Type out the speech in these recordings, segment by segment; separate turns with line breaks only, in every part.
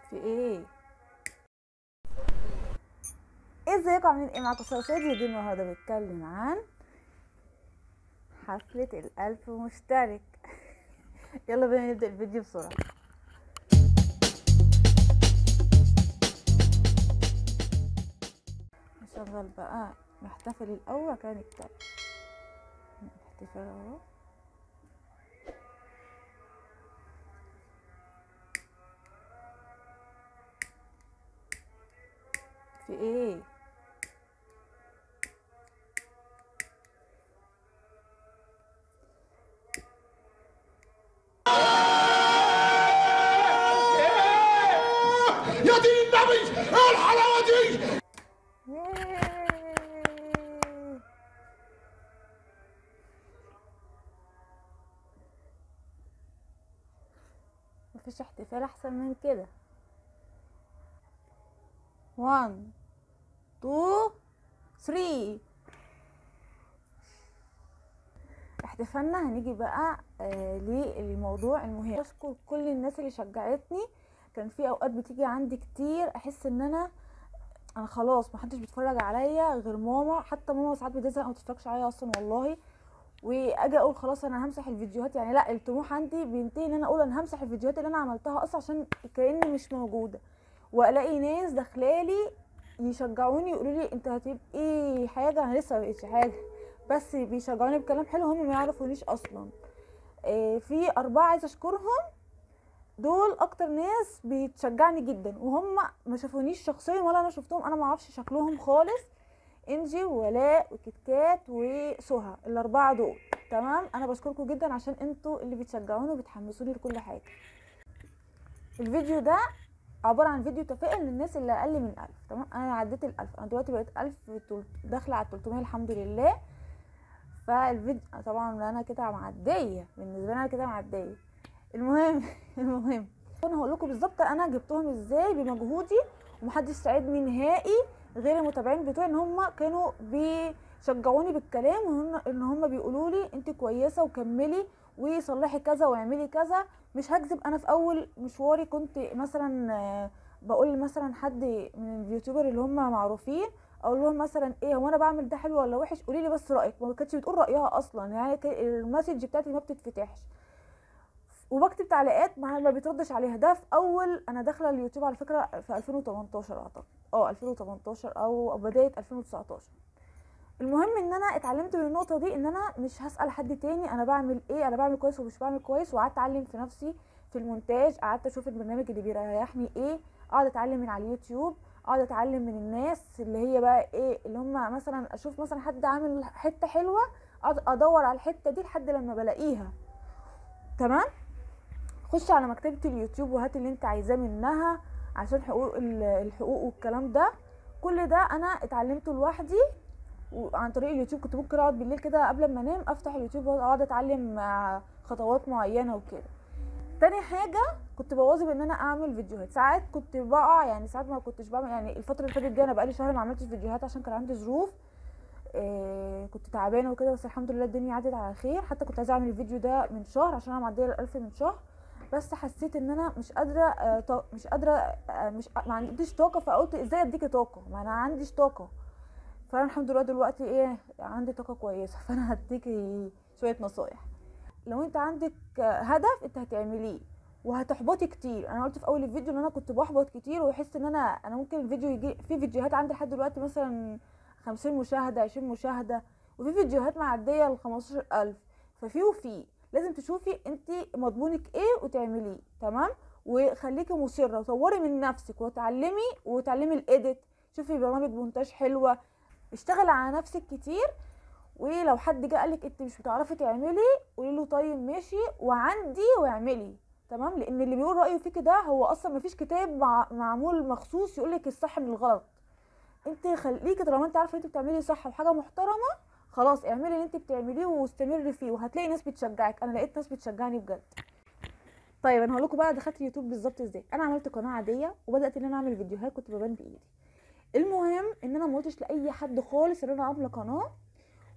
في ايه ازيكم عاملين ايه معاكم سوسيد فيديو النهارده بيتكلم عن حفلة الألف مشترك يلا بينا نبدأ الفيديو بسرعة نشغل بقى نحتفل الأول كان نتكلم نحتفل اهو في ايه
يا دين النبي ايه الحلاوه دي
ياي. مفيش احتفال احسن من كده 1 2 3 احتفالنا هنيجي بقى آه للموضوع المهم بشكر كل الناس اللي شجعتني كان في اوقات بتيجي عندي كتير احس ان انا انا خلاص محدش بيتفرج عليا غير ماما حتى ماما ساعات بتزهق ما بتتفرجش عليا اصلا والله واجي اقول خلاص انا همسح الفيديوهات يعني لا الطموح عندي بينتهي ان انا اقول انا همسح الفيديوهات اللي انا عملتها اصلا عشان كاني مش موجوده والاقي ناس داخلالي يشجعوني يقولوا لي انت هتبقي حاجه انا لسه ما بقتش حاجه بس بيشجعوني بكلام حلو هم ما يعرفونيش اصلا آه، في اربعه عايزه اشكرهم دول اكتر ناس بتشجعني جدا وهم ما شافونيش شخصيا ولا انا شفتهم انا ما اعرفش شكلهم خالص انجي وولاء وكيتكات وسهى الاربعه دول تمام انا بشكركم جدا عشان انتوا اللي بتشجعوني وبتحمسوني لكل حاجه الفيديو ده عبارة عن فيديو تفاؤل للناس اللي أقل من ألف تمام أنا عديت الألف أنا دلوقتي بقيت ألف وتل- داخلة على التلتمية الحمد لله فالفيديو طبعا أنا كده معدية بالنسبة لي أنا كده معدية المهم المهم انا هقول لكم بالظبط انا جبتهم ازاي بمجهودي ومحدش ساعدني نهائي غير المتابعين بتوعي ان هم كانوا بيشجعوني بالكلام وان ان هم بيقولوا لي انت كويسه وكملي وصلحي كذا واعملي كذا مش هكذب انا في اول مشواري كنت مثلا آه، بقول مثلا حد من اليوتيوبر اللي هم معروفين اقول لهم مثلا ايه هو انا بعمل ده حلو ولا وحش قولي لي بس رايك ما كانتش بتقول رايها اصلا يعني ك- المسج بتاعتي ما بتتفتحش وبكتب تعليقات ما ما بيتردش عليها ده في اول انا داخله اليوتيوب على فكره في 2018 اعتقد اه 2018 او بدايه 2019 المهم ان انا اتعلمت من النقطه دي ان انا مش هسال حد تاني انا بعمل ايه انا بعمل كويس ومش بعمل كويس وقعدت اتعلم في نفسي في المونتاج قعدت اشوف البرنامج اللي بيريحني ايه اقعد اتعلم من على اليوتيوب اقعد اتعلم من الناس اللي هي بقى ايه اللي هم مثلا اشوف مثلا حد عامل حته حلوه اقعد ادور على الحته دي لحد لما بلاقيها تمام خش على مكتبة اليوتيوب وهات اللي انت عايزاه منها عشان حقوق ال- الحقوق والكلام ده كل ده انا اتعلمته لوحدي وعن طريق اليوتيوب كنت ممكن اقعد بالليل كده قبل ما انام افتح اليوتيوب واقعد اتعلم آه، خطوات معينة وكده تاني حاجة كنت بواظب ان انا اعمل فيديوهات ساعات كنت بقع يعني ساعات ما كنتش بعمل يعني الفترة اللي فاتت دي انا بقالي شهر ما عملتش فيديوهات عشان كان عندي ظروف إيه كنت تعبانة وكده بس الحمد لله الدنيا عدت على خير حتى كنت عايزة اعمل الفيديو ده من شهر عشان انا معدية الالف من شهر بس حسيت ان انا مش قادره آه، طا- مش قادره آه، مش ما عنديش طاقه فقلت ازاي اديكي طاقه ما انا عنديش طاقه فانا الحمد لله دلوقتي ايه عندي طاقه كويسه فانا هديكي شويه نصايح لو انت عندك آه، هدف انت هتعمليه وهتحبطي كتير انا قلت في اول الفيديو ان انا كنت بحبط كتير ويحس ان انا انا ممكن الفيديو يجي في فيديوهات عندي لحد دلوقتي مثلا 50 مشاهده 20 مشاهده وفي فيديوهات معديه ل 15000 ففي وفي لازم تشوفي انت مضمونك ايه وتعمليه تمام وخليكي مصره وطوري من نفسك وتعلمي وتعلمي الايديت شوفي برامج مونتاج حلوه اشتغلي على نفسك كتير ولو حد جه قالك انت مش بتعرفي تعملي قولي له طيب ماشي وعندي واعملي تمام لان اللي بيقول رايه فيك ده هو اصلا مفيش كتاب مع معمول مخصوص يقولك الصح من الغلط انت خليكي طالما انت عارفه انت بتعملي صح وحاجه محترمه خلاص اعملي اللي انت بتعمليه واستمري فيه وهتلاقي ناس بتشجعك انا لقيت ناس بتشجعني بجد طيب انا هقول لكم بقى دخلت اليوتيوب بالظبط ازاي انا عملت قناه عاديه وبدات ان انا اعمل فيديوهات كنت ببان بايدي المهم ان انا ما قلتش لاي حد خالص ان انا عامله قناه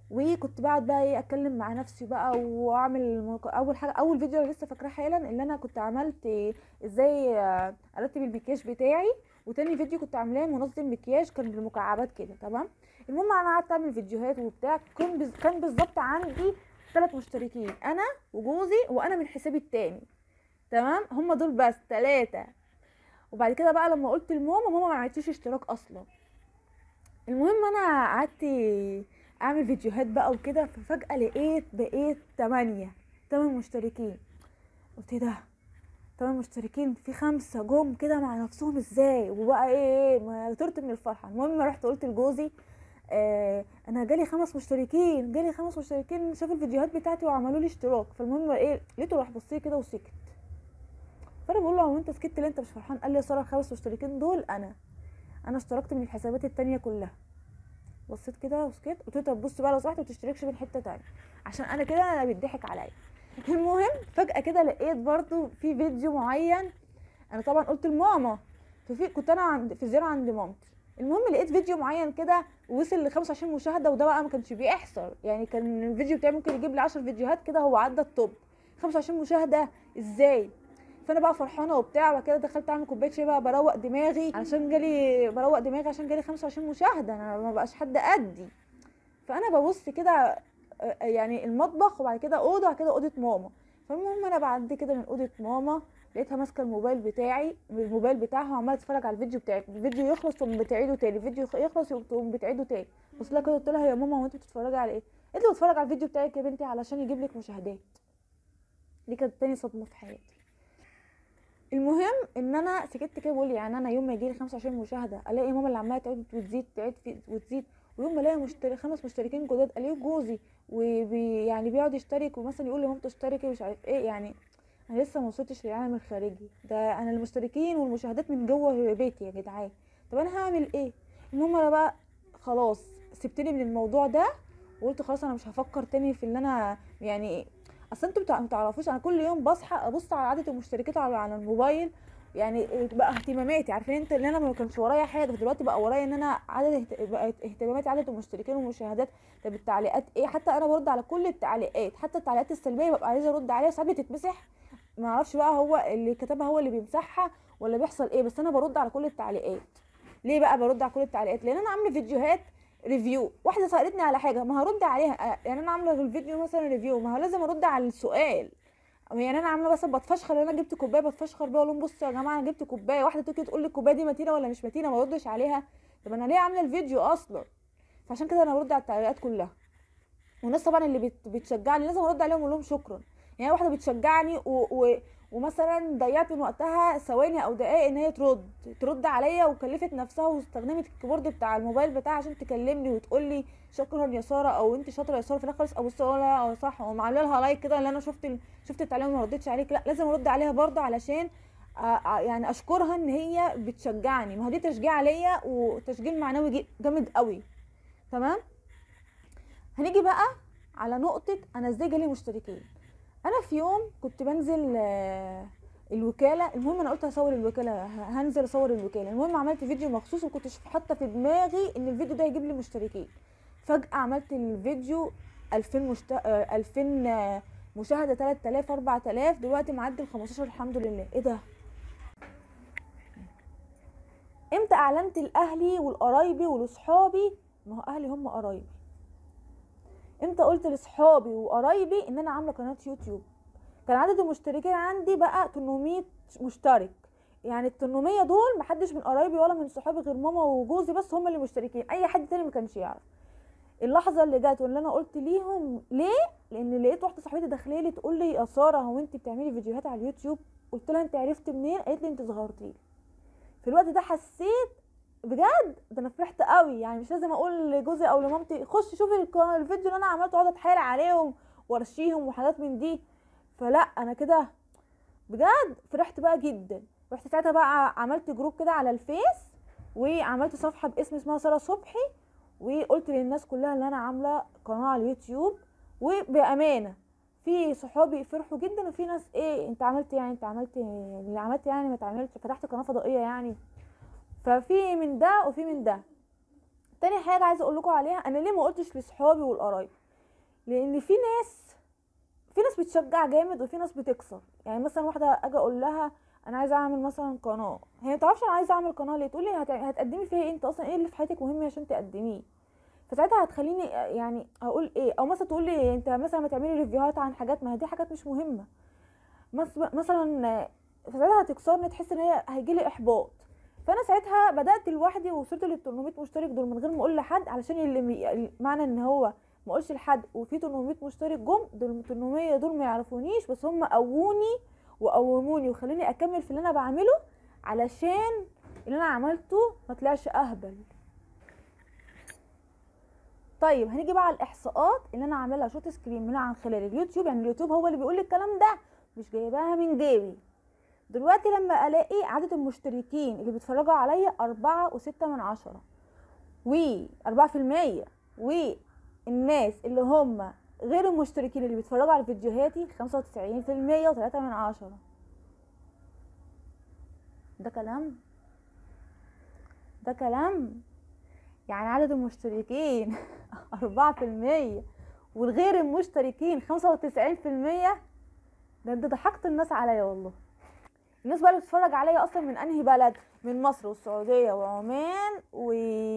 وكنت بقعد بقى ايه اتكلم مع نفسي بقى واعمل مك- اول حاجه اول فيديو انا لسه فاكراه حالا اللي انا كنت عملت إيه ازاي آه، ارتب المكياج بتاعي وتاني فيديو كنت عاملاه منظم مكياج كان بالمكعبات كده تمام المهم انا قعدت اعمل فيديوهات وبتاع كان بز- كان بالظبط عندي ثلاث مشتركين انا وجوزي وانا من حسابي التاني تمام هم دول بس ثلاثه وبعد كده بقى لما قلت لماما ماما ما عملتليش اشتراك اصلا المهم انا قعدت اعمل فيديوهات بقى وكده ففجأة لقيت بقيت تمانية تمن مشتركين قلت ايه ده تمن مشتركين في خمسة جم كده مع نفسهم ازاي وبقى ايه ايه ما طرت من الفرحة المهم رحت قلت لجوزي آه انا جالي خمس مشتركين جالي خمس مشتركين شافوا الفيديوهات بتاعتي وعملوا لي اشتراك فالمهم ايه لقيته راح بص لي كده وسكت فانا بقول له هو انت سكت ليه انت مش فرحان قال لي يا ساره الخمس مشتركين دول انا انا اشتركت من الحسابات التانية كلها بصيت كده وسكت قلت له طب بص بقى لو سمحت ما تشتركش من حته تانية عشان انا كده انا بيضحك عليا المهم فجاه كده لقيت برضو في فيديو معين انا طبعا قلت لماما ففي كنت انا عند في زياره عند مامتي المهم لقيت فيديو معين كده وصل ل 25 مشاهده وده بقى ما كانش بيحصل يعني كان الفيديو بتاعي ممكن يجيب لي 10 فيديوهات كده هو عدى التوب 25 مشاهده ازاي فانا بقى فرحانه وبتاع وبعد كده دخلت اعمل كوبايه شاي بقى بروق دماغي عشان جالي بروق دماغي عشان جالي 25 مشاهده انا ما بقاش حد قدي فانا ببص كده آه، يعني المطبخ وبعد كده اوضه وبعد كده اوضه ماما فالمهم انا بعد كده من اوضه ماما لقيتها ماسكه الموبايل بتاعي الموبايل بتاعها وعماله تتفرج على الفيديو بتاعي الفيديو يخلص تقوم بتعيده تاني الفيديو يخلص تقوم بتعيده تاني بص لها كده قلت لها يا ماما هو انت بتتفرجي على ايه قالت لي بتفرج على الفيديو بتاعك يا بنتي علشان يجيب لك مشاهدات دي كانت تاني صدمه في حياتي المهم ان انا سكت كده بقول يعني انا يوم ما يجي لي 25 مشاهده الاقي ماما اللي عماله تعيد وتزيد تعيد في وتزيد ويوم ما الاقي مشترك خمس مشتركين جداد الاقيه جوزي وبي يعني بيقعد يشترك ومثلا يقول لمامته اشتركي مش عارف ايه يعني انا لسه ما وصلتش للعالم الخارجي ده انا المشتركين والمشاهدات من جوه بيتي يا جدعان طب انا هعمل ايه المهم انا بقى خلاص سبتني من الموضوع ده وقلت خلاص انا مش هفكر تاني في اللي انا يعني اصل انتوا بتع- متعرفوش انا كل يوم بصحى ابص على عدد المشتركات على على الموبايل يعني بقى اهتماماتي عارفين انت اللي انا ما كانش ورايا حاجه دلوقتي بقى ورايا ان انا عدد اهت- بقت اهتماماتي عدد المشتركين والمشاهدات طب التعليقات ايه حتى انا برد على كل التعليقات حتى التعليقات السلبيه ببقى عايزه ارد عليها ساعات بتتمسح ما اعرفش بقى هو اللي كتبها هو اللي بيمسحها ولا بيحصل ايه بس انا برد على كل التعليقات ليه بقى برد على كل التعليقات لان انا عامله فيديوهات ريفيو واحده سالتني على حاجه ما هرد عليها آه، يعني انا عامله في الفيديو مثلا ريفيو ما هو لازم ارد على السؤال أو يعني انا عامله مثلا بتفشخر ان انا جبت كوبايه بتفشخر بيها اقول لهم بصوا يا جماعه انا جبت كوبايه واحده تيجي تقول لي الكوبايه دي متينه ولا مش متينه ما اردش عليها طب انا ليه عامله الفيديو اصلا فعشان كده انا برد على التعليقات كلها والناس طبعا اللي بت- بتشجعني لازم ارد عليهم واقول لهم شكرا يعني واحده بتشجعني و... و... ومثلا ضيعت من وقتها ثواني او دقائق ان هي ترد ترد عليا وكلفت نفسها واستخدمت الكيبورد بتاع الموبايل بتاعها عشان تكلمني وتقول لي شكرا يا ساره او انت شاطره يا ساره في الاخر خالص ابص اقول لها اه صح ومعلي لها لايك كده اللي انا شفت ال... شفت التعليق وما ردتش عليك لا لازم ارد عليها برضه علشان آ- آ- يعني اشكرها ان هي بتشجعني ما هو دي تشجيع ليا وتشجيع معنوي جي- جامد قوي تمام هنيجي بقى على نقطة أنا إزاي جالي مشتركين أنا في يوم كنت بنزل آه، الوكالة المهم أنا قلت هصور الوكالة ه- هنزل أصور الوكالة المهم عملت فيديو مخصوص وكنتش حاطة في دماغي إن الفيديو ده هيجيب لي مشتركين فجأة عملت الفيديو 2000 مشت... آه، 2000 آه، مشاهدة 3000 4000 دلوقتي معدي ال 15 الحمد لله إيه ده امتى اعلنت لاهلي ولقرايبي ولصحابي ما هو اهلي هم قرايبي امتى قلت لاصحابي وقرايبي ان انا عامله قناه يوتيوب كان عدد المشتركين عندي بقى 800 مشترك يعني ال 800 دول محدش من قرايبي ولا من صحابي غير ماما وجوزي بس هم اللي مشتركين اي حد تاني ما كانش يعرف اللحظه اللي جت واللي انا قلت ليهم ليه لان لقيت واحده صاحبتي داخله لي تقول لي يا ساره هو انت بتعملي فيديوهات على اليوتيوب قلت لها انت عرفت منين قالت لي انت ظهرتي في الوقت ده حسيت بجد ده انا فرحت قوي يعني مش لازم اقول لجوزي او لمامتي خش شوفي الك- الفيديو اللي انا عملته اقعد اتحايل عليهم وارشيهم وحاجات من دي فلا انا كده بجد فرحت بقى جدا رحت ساعتها بقى عملت جروب كده على الفيس وعملت صفحه باسم اسمها ساره صبحي وقلت للناس كلها ان انا عامله قناه على اليوتيوب وبامانه في صحابي فرحوا جدا وفي ناس ايه انت عملت يعني انت عملت اللي عملت يعني ما تعملش فتحت قناه فضائيه يعني ففي من ده وفي من ده تاني حاجه عايزه اقول لكم عليها انا ليه ما قلتش لاصحابي والقرايب لان في ناس في ناس بتشجع جامد وفي ناس بتكسر يعني مثلا واحده اجي اقول لها انا عايزه اعمل مثلا قناه هي ما تعرفش انا عايزه اعمل قناه ليه تقول لي هت... هتقدمي فيها ايه انت اصلا ايه اللي في حياتك مهم عشان تقدميه فساعتها هتخليني يعني اقول ايه او مثلا تقول لي انت مثلا ما تعملي ريفيوهات عن حاجات ما هي دي حاجات مش مهمه مس- مثلا فساعتها هتكسرني تحس ان هي هيجي لي احباط فانا ساعتها بدات لوحدي ووصلت لل 800 مشترك دول من غير ما اقول لحد علشان اللي مي... معنى ان هو ما اقولش لحد وفي 800 مشترك جم دول 800 دول ما يعرفونيش بس هم قووني وقوموني وخلوني اكمل في اللي انا بعمله علشان اللي انا عملته ما طلعش اهبل طيب هنيجي بقى على الاحصاءات اللي انا عاملها شوت سكرين من عن خلال اليوتيوب يعني اليوتيوب هو اللي بيقول لي الكلام ده مش جايباها من جيبي دلوقتي لما الاقي عدد المشتركين اللي بيتفرجوا عليا أربعة وستة من عشرة و أربعة في المية والناس اللي هم غير المشتركين اللي بيتفرجوا على فيديوهاتي خمسة وتسعين في المية وتلاتة من عشرة ده كلام ده كلام يعني عدد المشتركين أربعة في المية والغير المشتركين خمسة وتسعين في المية ده انت ضحكت الناس عليا والله الناس بقى اللي بتتفرج عليا اصلا من انهي بلد من مصر والسعوديه وعمان و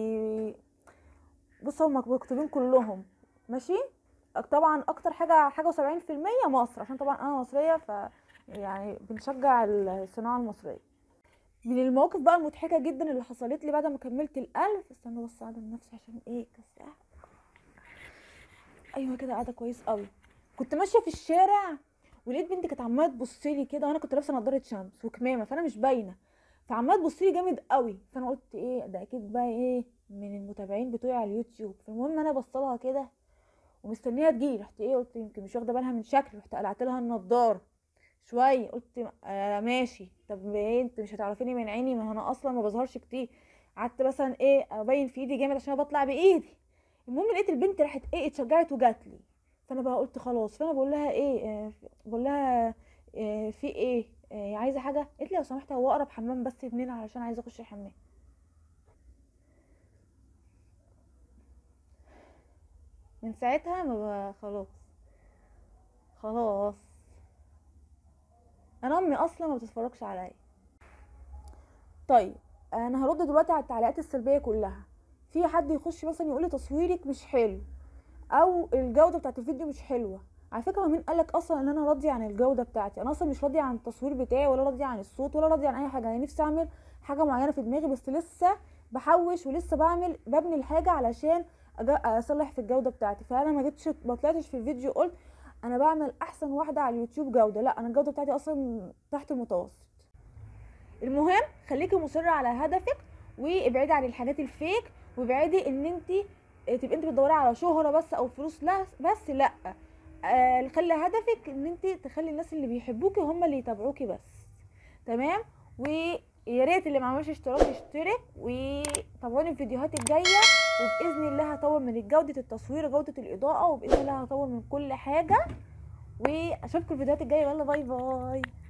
بص هم مكتوبين كلهم ماشي طبعا اكتر حاجه حاجه و70% في المية مصر عشان طبعا انا مصريه ف يعني بنشجع الصناعه المصريه من المواقف بقى المضحكه جدا اللي حصلت لي بعد ما كملت الألف استنى بس اعدل نفسي عشان ايه كساح ايوه كده قاعده كويس قوي كنت ماشيه في الشارع ولقيت بنت كانت عماله تبص لي كده وانا كنت لابسه نضاره شمس وكمامه فانا مش باينه فعماله تبص لي جامد قوي فانا قلت ايه ده اكيد بقى ايه من المتابعين بتوعي على اليوتيوب فالمهم انا بصلها كده ومستنيها تجيلي رحت ايه قلت يمكن مش واخده بالها من شكلي رحت قلعت لها النضاره شويه قلت آه ماشي طب ايه انت مش هتعرفيني من عيني ما انا اصلا ما بظهرش كتير قعدت مثلا ايه ابين في ايدي جامد عشان انا بطلع بايدي المهم لقيت البنت راحت ايه اتشجعت وجات لي فانا بقى قلت خلاص فانا بقول لها ايه آه بقول لها آه في ايه آه عايزه حاجه قالت لي لو سمحت هو اقرب حمام بس منين علشان عايزه اخش الحمام من ساعتها ما بقى خلاص خلاص انا امي اصلا ما بتتفرجش عليا طيب انا هرد دلوقتي على التعليقات السلبيه كلها في حد يخش مثلا يقول لي تصويرك مش حلو او الجوده بتاعت الفيديو مش حلوه على فكره هو مين قالك اصلا ان انا راضيه عن الجوده بتاعتي انا اصلا مش راضيه عن التصوير بتاعي ولا راضيه عن الصوت ولا راضيه عن اي حاجه انا نفسي اعمل حاجه معينه في دماغي بس لسه بحوش ولسه بعمل ببني الحاجه علشان أجا- اصلح في الجوده بتاعتي فانا ما جيتش ما طلعتش في الفيديو قلت انا بعمل احسن واحده على اليوتيوب جوده لا انا الجوده بتاعتي اصلا تحت المتوسط المهم خليكي مصره على هدفك وابعدي عن الحاجات الفيك وابعدي ان انت تبقي انت بتدوري على شهره بس او فلوس لا بس لا آه خلي هدفك ان انت تخلي الناس اللي بيحبوكي هم اللي يتابعوكي بس تمام ويا ريت اللي ما عملش اشتراك يشترك وتابعوني الفيديوهات الجايه وباذن الله هطور من جوده التصوير جوده الاضاءه وباذن الله هطور من كل حاجه واشوفكم الفيديوهات الجايه يلا باي باي